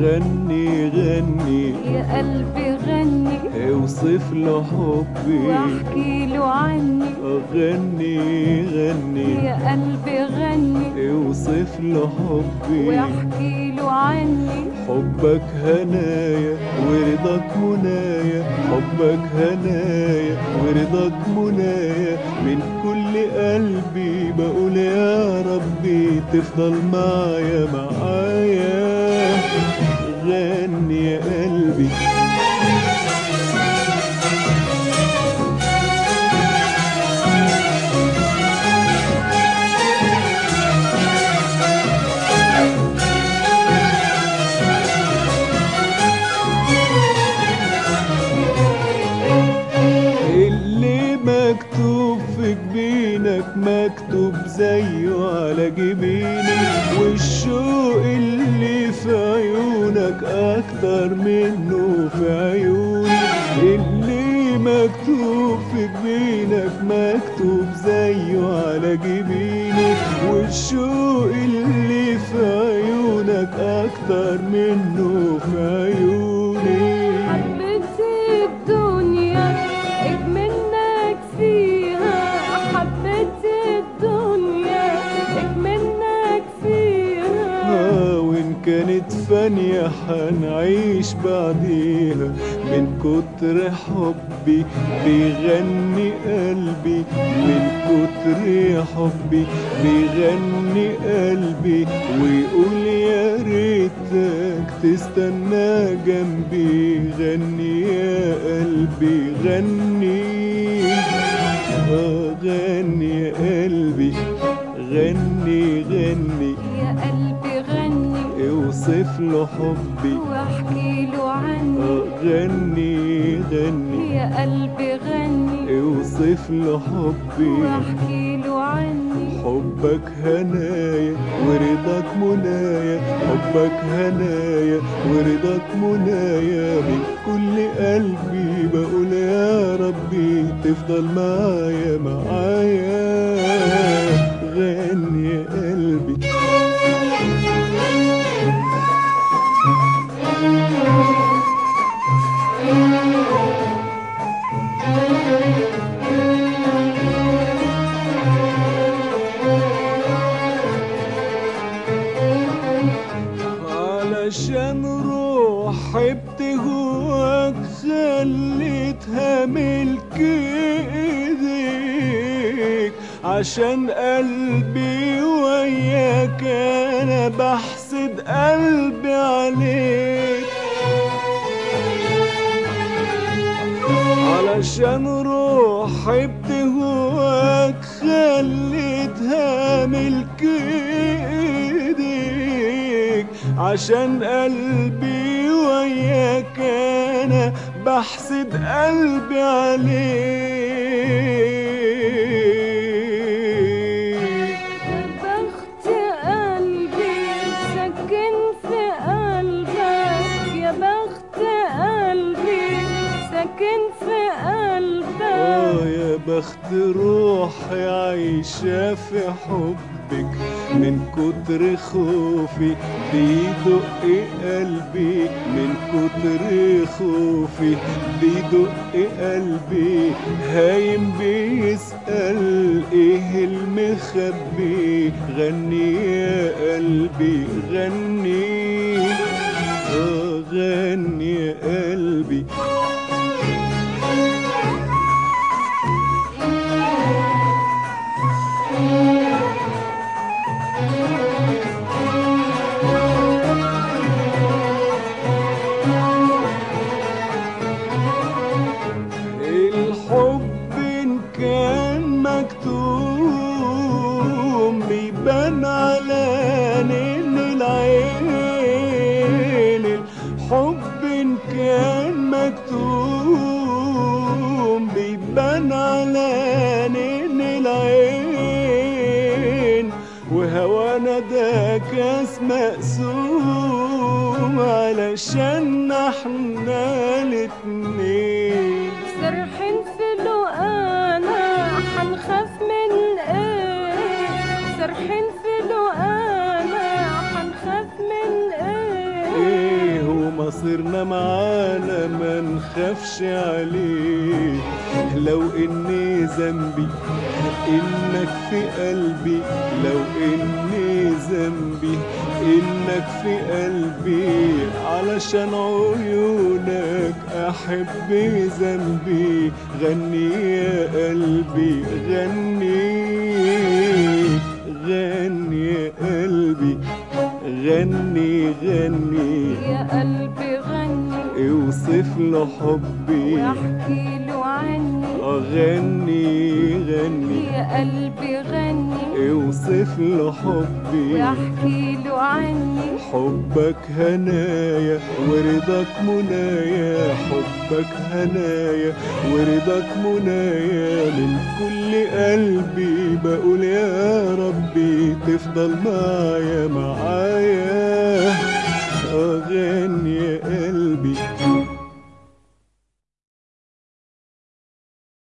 غني غني يا قلبي غني اوصف له حبي واحكي له عني غني غني يا قلبي غني اوصف له حبي واحكي له عني حبك هنايا ورضاك منايا حبك هنايا ورضاك منايا من كل قلبي بقول يا ربي تفضل معايا معايا غني يا قلبي اللي مكتوب في جبينك مكتوب زيه على جبيني والشوق اللي في عيونك اكتر منه في عيوني اللي مكتوب في جبينك مكتوب زيه على جبيني والشوق اللي في عيونك اكتر منه في عيوني حبيت الدنيا اجملك فيها حبيت الدنيا اجملك فيها آه وإن كانت فانية حنعيش بعديها من كتر حبي بيغني قلبي من كتر حبي بيغني قلبي ويقول يا ريتك تستنى جنبي غني يا قلبي غني آه غني يا قلبي غني غني يا قلبي غني اوصف له حبي واحكي له عني آه غني غني يا قلبي غني اوصف له حبي واحكي له عني حبك هنايا ورضاك منايا حبك هنايا ورضاك منايا من كل قلبي بقول يا ربي تفضل معايا معايا غني يا قلبي علشان روحي بتهواك خليتها ملك ايديك عشان قلبي وياك انا بحسد قلبي عليك علشان روحي بتهواك خليتها ملك ايديك عشان قلبي وياك انا بحسد قلبي عليك يا بخت قلبي سكن في قلبك يا بخت قلبي سكن في قلبك آه يا بخت روحي عايشة في حبك من كتر خوفي بيدق قلبي من كتر خوفي بيدق قلبي هايم بيسأل ايه المخبي غني يا قلبي غني آه غني يا قلبي الحب إن كان مكتوم بيبان على عينين العين الحب إن كان مكتوم بيبان على عينين العين وهوانا ده كاس مقسوم علشان احنا الاتنين سرحين في لقانا حنخاف من ايه سرحين في لقانا حنخاف من ايه ايه مصيرنا معانا ما نخافش عليه لو اني ذنبي انك في قلبي لو اني ذنبي انك في قلبي علشان عيونك احب ذنبي غني يا قلبي غني غني يا قلبي غني غني يا قلبي غني اوصف له حبي واحكي له عني غني غني يا قلبي غني اوصف له حبي واحكي له عني حبك هنايا ورضاك منايا حبك هنايا ورضاك منايا من كل قلبي بقول يا ربي تفضل معايا معايا اغني يا قلبي